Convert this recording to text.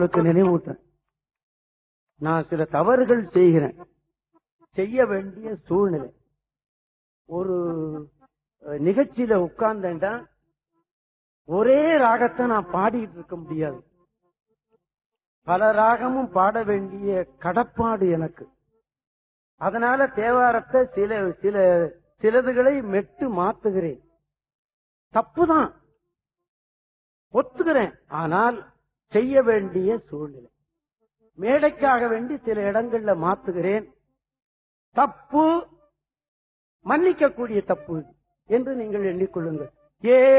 உங்களுக்கு நினைவூட்டேன் நான் சில தவறுகள் செய்கிறேன் செய்ய வேண்டிய சூழ்நிலை ஒரு அஹ், நிகழ்ச்சியில உட்கார்ந்தேன்டா ஒரே ராகத்தை நான் பாடிட்டு இருக்க முடியாது பல ராகமும் பாட வேண்டிய கடப்பாடு எனக்கு அதனால தேவாரத்தை சில சில சிலதுகளை மெட்டு மாத்துகிறேன் தப்புதான் ஒத்துக்கிறேன் ஆனால் செய்ய வேண்டிய சூழ்நிலை மேடைக்காக வேண்டி சில இடங்கள்ல மாத்துகிறேன் தப்பு மன்னிக்கக்கூடிய தப்பு இது என்று நீங்கள் எண்ணிக்கொள்ளுங்கள் ஏ